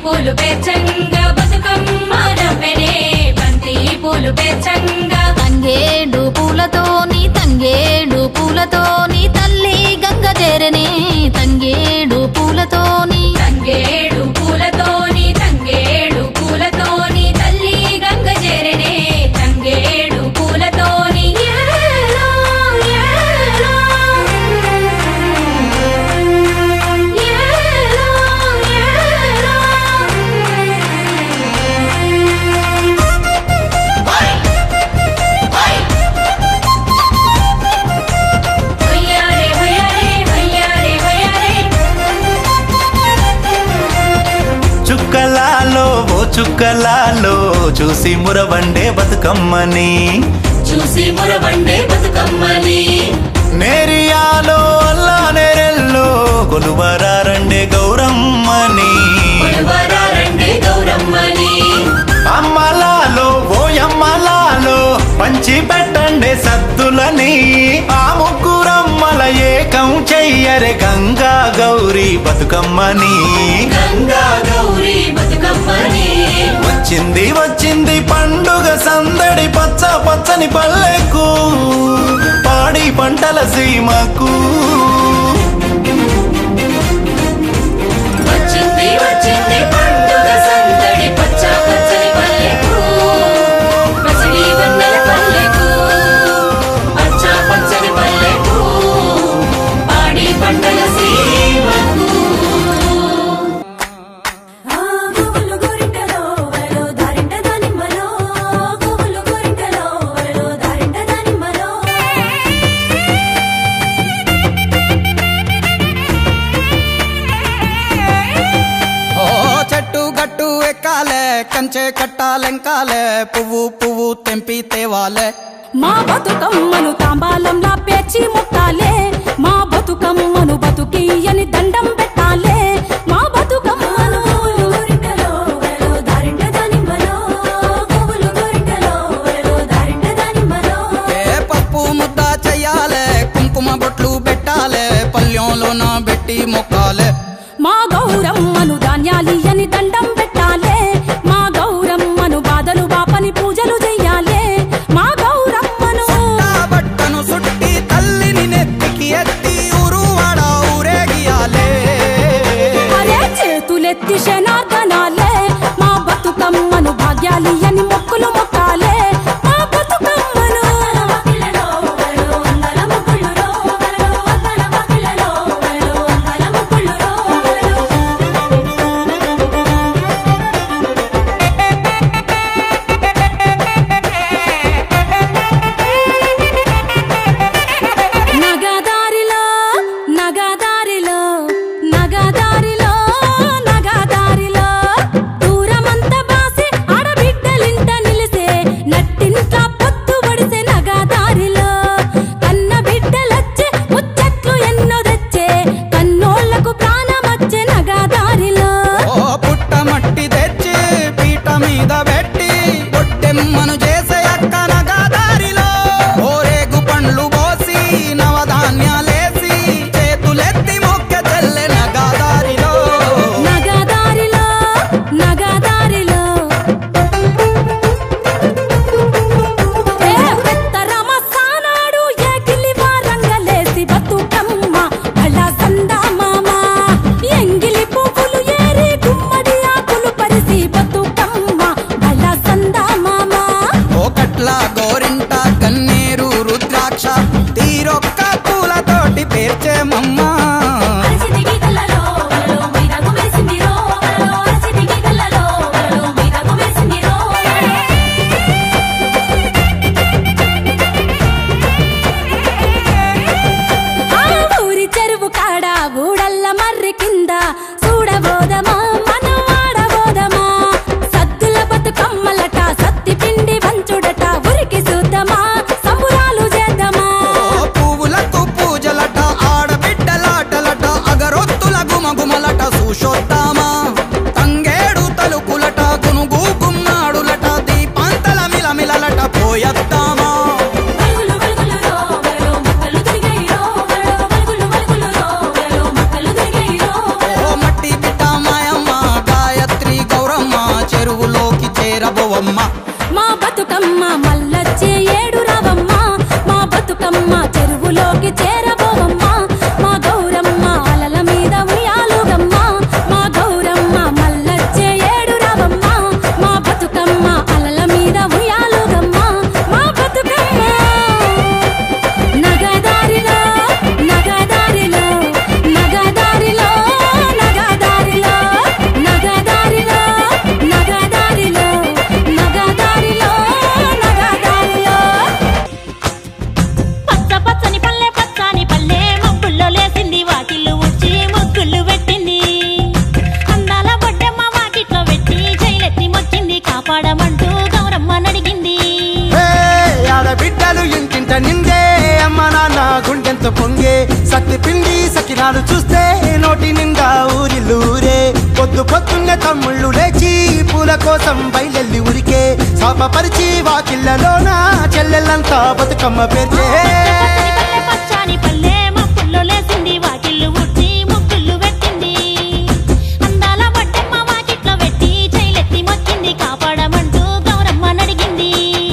పూలు పేర్చంగా బతుకమ్మ నవ్వెనే బంతి పూలు పేర్చంగా తంగేడు పూలతోని తంగేడు పూలతోని తల్లి గంగ చేరనే తంగేడు పూలతోని తంగేడు పూలతోని తంగేడు పూలతోని తల్లి గంగ చేరనే తంగేడు పూలతోని ఏలో, ఏలో. ఏలో, హొయ్యారే, హొయ్యారే, హొయ్యారే, హొయ్యారే. చుక్కలాలో ఓ చుక్కలాలో చూసి మురవండే బతుకమ్మని చూసి మురవండే బతుకమ్మని నేరియాలో అల్లా నేరెల్లో కొలువరారండే గౌరమ్మని కొలువరారండే గౌరమ్మని అమ్మలాలో ఓ అమ్మలాలో పంచి పెట్టండే సద్దులని ఆ ముగ్గురమ్మల ఏకం చెయ్యరే గంగా గౌరీ బతుకమ్మని గంగా గౌరీ బతుకమ్మని వచ్చింది వచ్చింది పండుగ సందడి పచ్చ పచ్చని పల్లెకు పాడి పంటల సీమకు వచ్చింది వచ్చింది పండుగ సందడి పచ్చ పచ్చని పల్లెకు పసిడి వెన్నెల పల్లెకు పచ్చ పచ్చని పల్లెకు పాడి పంటల సీమకు గోవులు గోరింటలో వరలో దారింట దానిమ్మలో గోవులు గోరింటలో వరలో దారింట దానిమ్మలో ఓ చెట్టు గట్టు ఎక్కాలే కంచె కట్టాలెంకాలే పువ్వు పువ్వు తెంపి తేవాలే మా బతుకమ్మను తాంబాలంలా పేర్చి ముట్టాలే మా బతుకమ్మను బతుకియని దండం పెట్టాలే మా బతుకమ్మను గోవులు గోరింటలో వరలో దారింట దానిమ్మలో గోవులు గోరింటలో వరలో దారింట దానిమ్మలో ఏ పప్పు ముద్ద చెయ్యాలే కుంకుమ బొట్లు పెట్టాలే పల్లెంలోన పెట్టి మొక్కాలే మా గౌరమ్మను ధాన్యాలియని దండం పెట్టాలే మా గౌరమ్మను బాధలు బాపని పూజలు చెయ్యాలే మా గౌరమ్మను నా బట్టను సుట్టి తల్లిని నెత్తికి ఎత్తి ఊరువాడ ఊరేగియాలే అరే చేతులెత్తి శనార్దనాలే మా బతుకమ్మను భాగ్యాలియని మొక్కులు మొక్కాలే మా బతుకమ్మను నగదారిలో నగదారిలో నగదారిలో నగదారిలో దూరమంత బాసి ఆడబిడ్డలింట నిలిసే తీరాలు చూస్తే నోటి నిండా ఊరిల్లూరే పొద్దు పొద్దున్నే తమ్ముళ్ళు లేచి పూల కోసం బయలెల్లి ఉరికే శాపపరిచి వాకిళ్ళలోన చెల్లెళ్ళంతా బతుకమ్మ పేర్చే పల్లె పచ్చాని పల్లె మప్పుల్లో లేసింది వాకిళ్ళు ఊడ్చి ముగ్గుళ్ళు పెట్టింది అందాల వడ్డమ్మ వాకిట్లో పెట్టి చైలెత్తి మొక్కింది కాపాడమంటూ గౌరమ్మ నడిగింది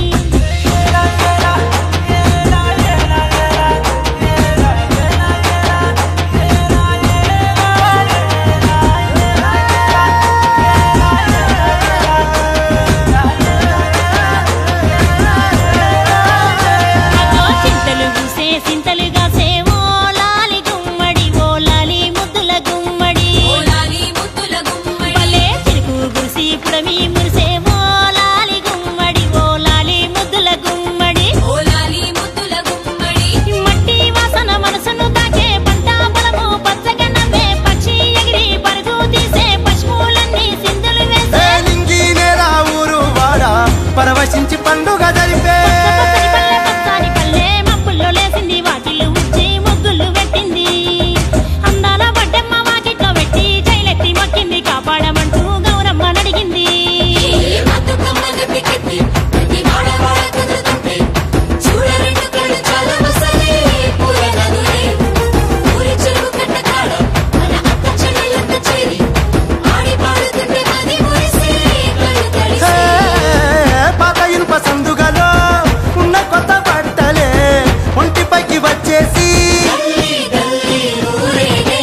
అగో చింతలు పూసే సింతలుగా సేవో లాలి గుమ్మడి ఓ లాలి ముద్దుల గుమ్మడి ఓలాలి ముద్దుల గుమ్మడి భలే చిరుకు గురిసి పుడమి మురిసే ఓ లాలి గుమ్మడి ఓ లాలి ముద్దుల గుమ్మడి ఓలాలి ముద్దుల గుమ్మడి మట్టి వాసన మనసును తాకే పంట బలము పచ్చగా నవ్వే పక్షి ఎగిరి పరుగు తీసే పశువులన్నీ సింధులు ఏ వేసే నింగి నేల ఊరు వాడ పరవశించి పండుగ జరిపే పచ్చని పల్లె పచ్చని పల్లె మబ్బుల్లో లేసింది వాకిళ్ళు ఉచ్చి ముగ్గులు పెట్టింది అందాల వడ్డమ్మ వాకిట్లో పెట్టి చైలెత్తి మొక్కింది కాపాడమంటూ గౌరమ్మ నడిగింది ఈ బతుకమ్మని పికెత్తి ప్రతి వాడ వాడ కుదురుతుంటే చూడ రెండు కళ్ళు చాలా మసలే పూల నదులే ఊరి చెరువు కట్ట కాడ మన అక్క చెల్లెళ్ళంతా చేరి ఆడి పాడుతుంటే మది మురిసి కళ్ళు తడిసి ఏ, పాత ఇనుప సందుగలో ఉన్న కొత్త బట్టలే ఒంటిపైకి వచ్చేసి గల్లీ గల్లీ ఊరేగే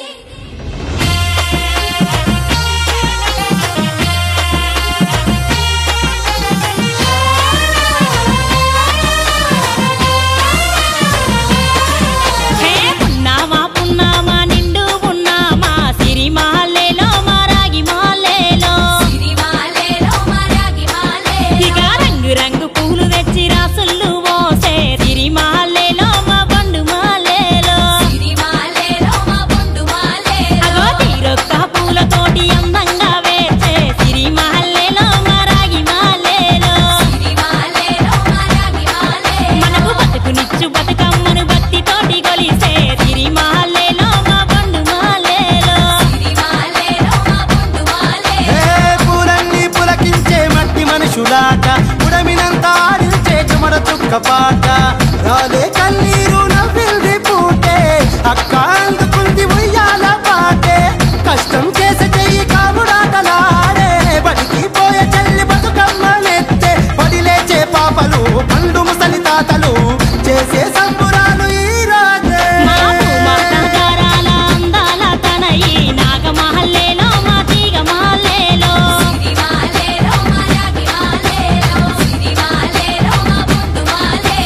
హే పున్నామా పున్నామా నిండు పున్నామా సిరిమాలేలో మా రాగి మాలేలో సిరిమాలేలో మరాగి మాలే ఇక రంగు రంగు పూలు తెచ్చి రాసుళ్ళు పోసే సిరిమాలేలో మా బండు మాలేలో సిరిమాలేలో మా బొండు మాలే అగో తీరొక్క పూలతోటి అందంగా వేసే సిరిమాలేలో మా రాగి మాలేలో సిరిమాలేలో మరాగి మాలే మనకు బతుకునిచ్చు బతుకమ్మను భక్తితోటి కొలిసే సిరిమాలేలో మా బండు మాలేలో సిరిమాలేలో మా బొండు మాలే ఏ పూలన్నీ పులకించే మట్టి మనుషులాట ఉడమినంత ఆడించే చెమడ చుక్క పాట రాలే కన్నీరు నవ్వింది పూటే అక్క అందుకుంది ఉయ్యాల పాటే కష్టం చేసే చెయ్యి కాముడాటలాడే బడికి పోయే చెల్లి బతుకమ్మనెత్తే పడి లేచే పాపలు పండు ముసలి తాతలు చేసే సంబురాలు ఈ రాజే మా భూమాత గారాల అందాల తనయి నాగమహల్లేలో మా తీగ మాలేలో సిరిమాలేలో మరాగి మాలేలో సిరిమాలేలో మా బొండు మాలే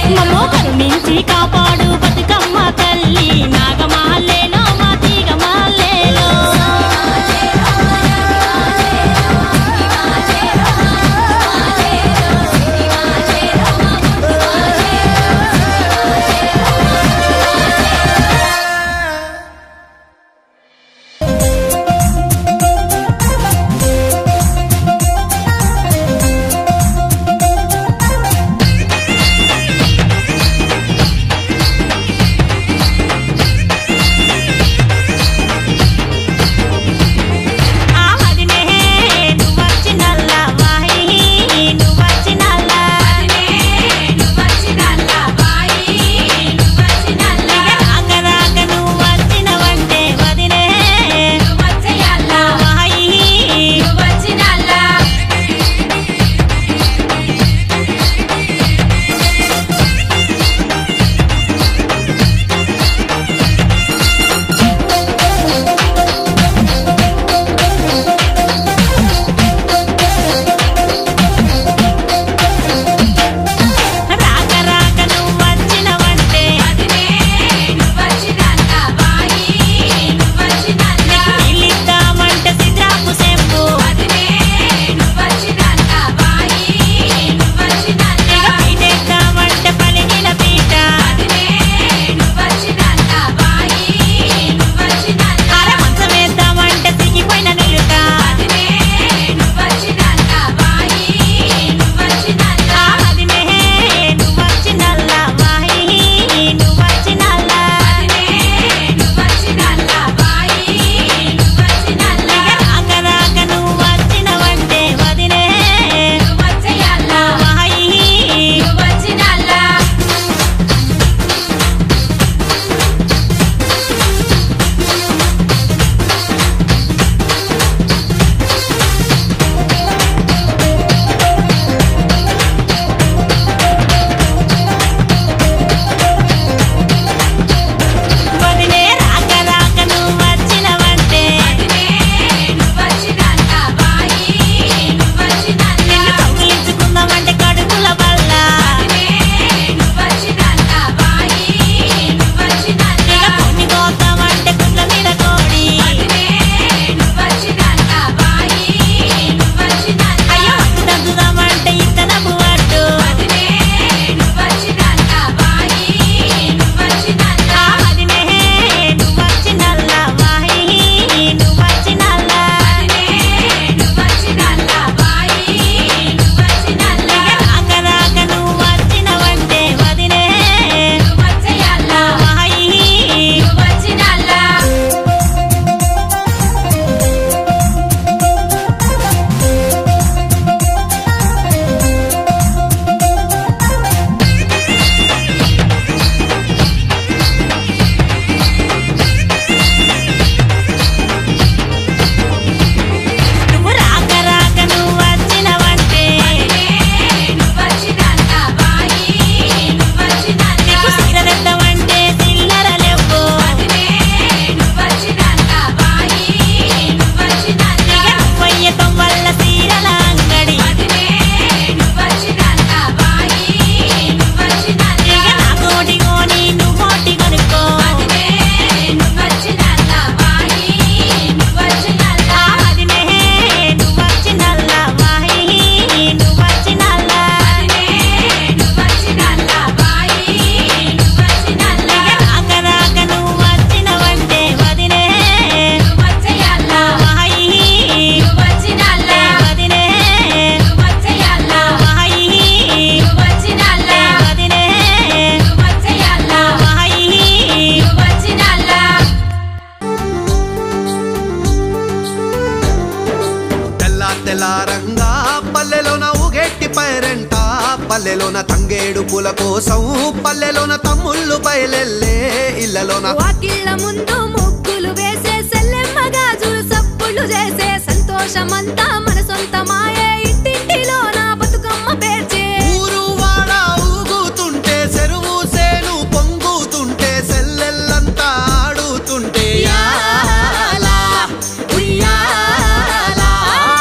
తెల్లారంగా పల్లెలోన ఊగెట్టి పైరంట పల్లెలోన తంగేడు పూల కోసం పల్లెలోన తమ్ముళ్ళు బయలెల్లే ఇళ్ళలోన వాకిళ్ళ ముందు ముగ్గులు వేసే సెల్లెమ్మ గాజులు సప్పులు చేసే సంతోషమంతా మన సొంతమాయే ఇంటింటిలో నా బతుకమ్మ పేర్చే ఊరు వాడ ఊగుతుంటే చెరువు సేను పొంగుతుంటే సెల్లెల్లంతా ఆడుతుంటే యాలా, ఉయ్యాలా.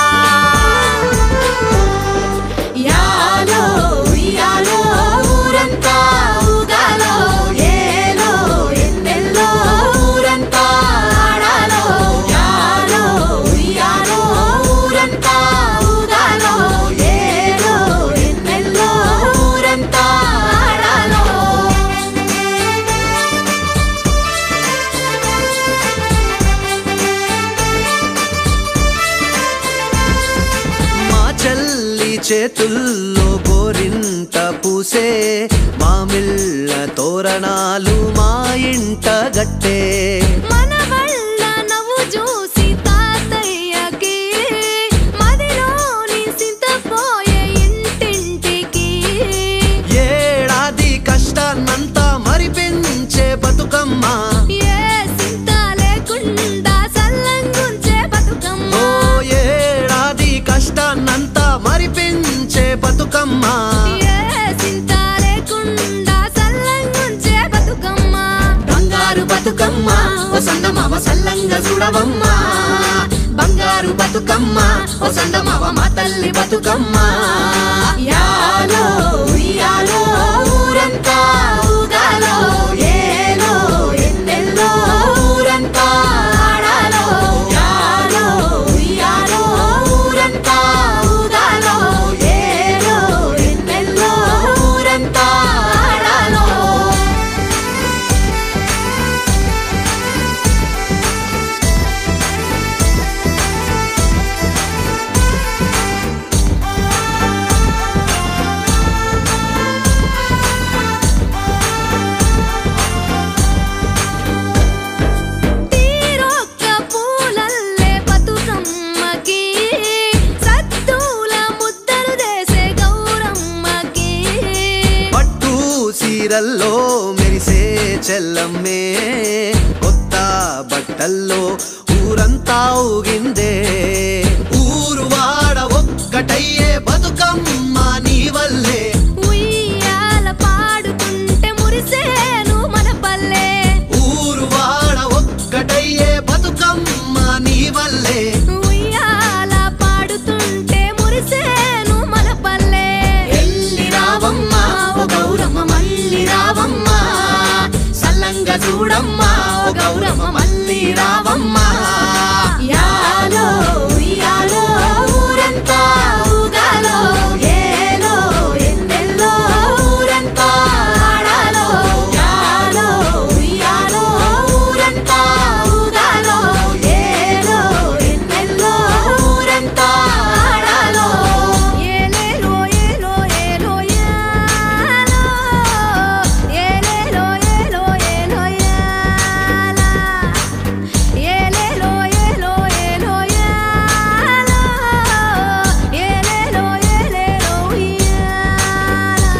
యాలో ఉయ్యాలో ఊరంతా ఊగాలో ఏలో ఎన్నెల్లో ఊరంతా ఆడాలో యాలో ఉయ్యాలో ఊరంతా ఊగాలో ఏలో ఎన్నెల్లో ఊరంతా ఆడాలో మా చెల్లి చేతుల్లో గోరింట పూసే మామిళ్ళ తోరణాలు మా ఇంట గట్టే మన వల్ల నవ్వు చూసి తాతయ్యకి మదిలోని సింతపోయే ఇంటింటికి ఏడాది కష్టాన్నంతా మరిపించే బతుకమ్మ ఏ సింత లేకుండా సల్లంగుంచే బతుకమ్మ ఓ ఏడాది కష్టాన్నంతా మరిపించే బతుకమ్మ ఏ సింత లేకుండా సల్లంగుంచే బతుకమ్మ బంగారు బతుకమ్మ ఓ సందమామ సల్లంగా చూడవమ్మ బంగారు బతుకమ్మ ఓ సందమామ మా తల్లి బతుకమ్మ యాలో ఉయ్యాలో ఊరంతా ఊగాలో ఏలో ఎన్నెల్లో ఊరంతా ఆడాలో యాలో ఉయ్యాలో ఊరంతా ఊగాలో ఏలో ఎన్నెల్లో ఊరంతా ఆడాలో తీరొక్క పూలల్లే బతుకమ్మకి సద్దుల ముద్దలు చేసే గౌరమ్మకి పట్టు సీరల్లో మెరిసే చెల్లమ్మే కొత్త బట్టల్లో ఊరంతా ఊగిందే ఊరు వాడ ఒక్కటయ్యే బతుకమ్మ నీ వల్లే ఉయ్యాల పాడుతుంటే మురిసేను మన పల్లె ఊరు వాడ ఒక్కటయ్యే బతుకమ్మ నీ వల్లే ఉయ్యాల పాడుతుంటే మురిసేను మన పల్లె ఎల్లి రావమ్మ ఓ గౌరమ్మ మల్లి రావమ్మ సల్లంగా చూడమ్మ ఓ గౌరమ్మ మల్లి రావమ్మ యాలో ఉయ్యాలో ఊరంతా ఊగాలో ఏలో ఎన్నెల్లో ఊరంతా ఆడాలో యాలో ఉయ్యాలో ఊరంతా ఊగాలో ఏలో ఎన్నెల్లో ఊరంతా ఆడాలో ఏలేలో ఏలో ఏలో యాలో ఏలేలో ఏలో ఏలో యాలా ఏలేలో ఏలో ఏలో యాలో ఏలేలో ఏలేలో యాలా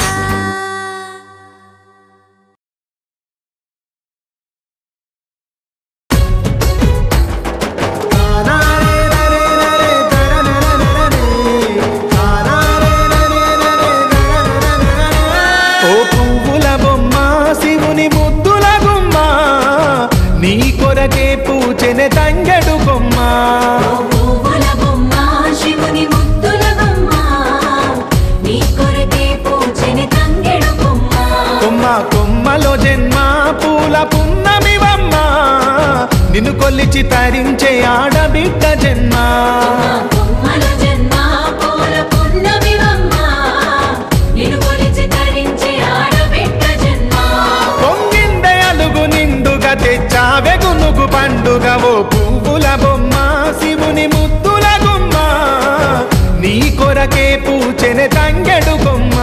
ఓ పువ్వుల బొమ్మ శివుని ముద్దుల గుమ్మ నీ కొరకే పూచెనె తంగడు బొమ్మ పువ్వుల బొమ్మ శివుని ముద్దుల బొమ్మ నీ కొరకే పూజని తంగెడు బొమ్మ కొమ్మ కొమ్మలో జన్మ పూల పున్నమి బొమ్మ నిన్ను కొల్లిచి తరించే ఆడబిడ్డ జన్మ బొమ్మల జన్మ పూల పున్నమి బొమ్మ నిన్ను కొలిచి తరించి ఆడబిడ్డ జన్మ పొంగిందే అలుగు నిండుగా తెచ్చావె గునుగు పండుగ ఓ పువ్వుల బొమ్మ శివుని ముద్దుల గుమ్మ నీ కొరకే పూచెనె తంగెడు బొమ్మ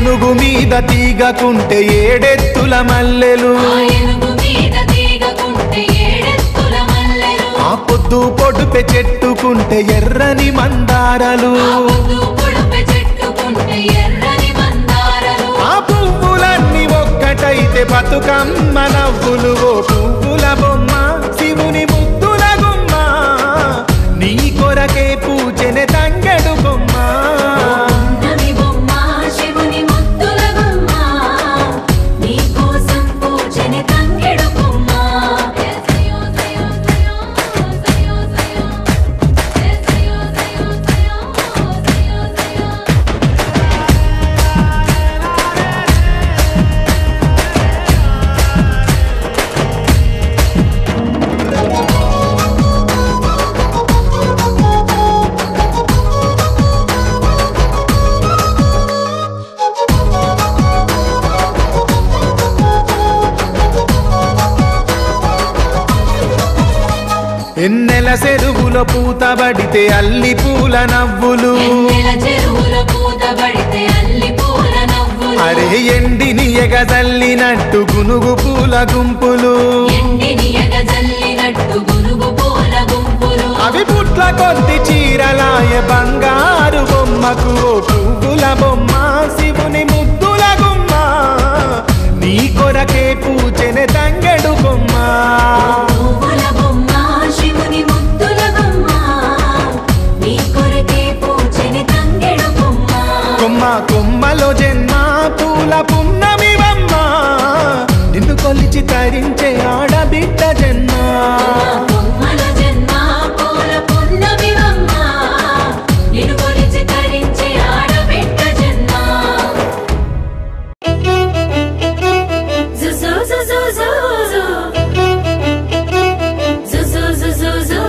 ఏనుగు మీద తీగకుంటే ఏడెత్తుల మల్లెలు ఆ ఏనుగు మీద తీగకుంటే ఏడెత్తుల మల్లెలు ఆ పొద్దు పొడుపె చెట్టుకుంటే ఎర్రని మందారలు ఆ పొద్దు పొడుపు చెట్టుకుంటే ఎర్రని మందారలు ఆ పువ్వులన్నీ ఒక్కటైతే బతుకమ్మ నవ్వులు ఓ పువ్వుల బొమ్మ శివుని ముద్దుల గుమ్మ నీ కొరకే పూజెనే తంగెడు బొమ్మ నవి బొమ్మ శివుని ముద్దుల బొమ్మ నీ కోసం పూజని తంగెడు బొమ్మ సయో సయో సయో సయో సయో సయో సయో సయో సయో సయో ఎన్నెల చెరువులో పూతబడితే అల్లి పూల నవ్వులు ఎన్నెల చెరువుల పూతబడితే అల్లి పూల నవ్వులు అరే ఎండిని ఎగజల్లినట్టు గునుగు పూల గుంపులు ఎండిని ఎగజల్లినట్టు గునుగు పూల గుంపులు అవి పుట్ల కొద్ది చీరలాయ బంగారు బొమ్మకు ఓ పువ్వుల బొమ్మ శివుని ముద్దుల గుమ్మ నీ కొరకే పూజెనే తంగెడు బొమ్మ పువ్వుల బొమ్మ శివుని ముద్దుల బొమ్మ నీ కొరకే పూజని తంగెడు బొమ్మ కొమ్మ కొమ్మలో జన్మ పూల పున్నమి బొమ్మ నిన్ను కొలిచి తరించే ఆడబిడ్డ జన్మ బొమ్మల జన్మ పూల పున్నమి బొమ్మ నిన్ను కొలిచి తరించే ఆడబిడ్డ జన్మ జుజు జుజు జుజు జుజు జుజు జు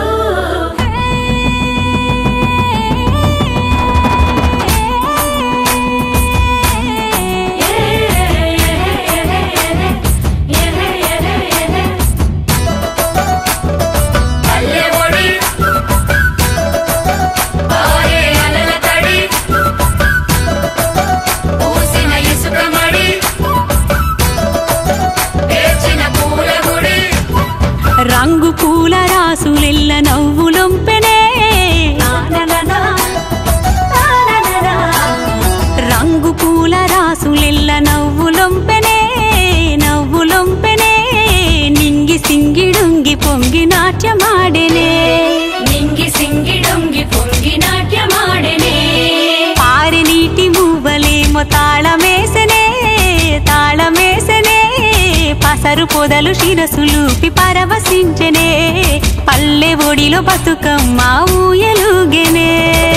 పల్లె ఒడి పారే అలల తడి పూసిన ఇసుక మడి పేర్చిన పూల గుడి రంగు పూల రాసులెల్ల నవ్వులొంపెనే రంగు పూల రాసులెల్ల నవ్వులొంపెనే నవ్వులొంపెనే నింగి సింగిడుంగి పొంగి నాట్యమాడెనే నింగి సింగి డొంగి పొంగి నాట్యమాడెనే పారి నీటి మువ్వలేమో తాళమేసనే తాళమేసనే పసరు పొదలు శిరసులూపి పరవశించనే పల్లె ఒడిలో బతుకమ్మ ఊయలుగెనే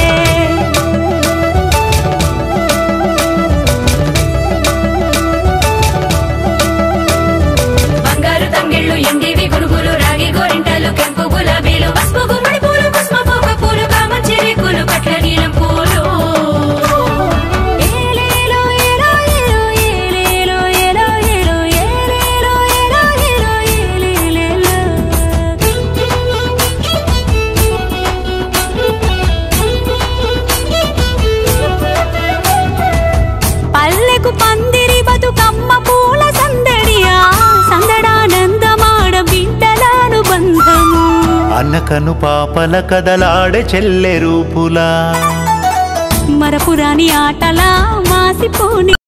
బంగారు తంగిళ్ళు ఎండివి గునుగులు రాగి గోరింటలు కెంపు గులాబీలు పసుపు గుమ్మడి పూలు కుస్మ పోక పూలు కామంచి రేకులు పట్ల నీలం పూలు ఏలేలో ఏలో ఏలో ఏలేలో ఏలో ఏలో ఏలేలో ఏలో ఏలో ఏలేలేలో. పల్లెకు పందిరి బతుకమ్మ పూల సందడియా సందడానందమాడ బిడ్డలాను బంధము అన్నకను పాపల కదలాడే చెల్లె రూపులా మరపురాని ఆటలా మాసిపోని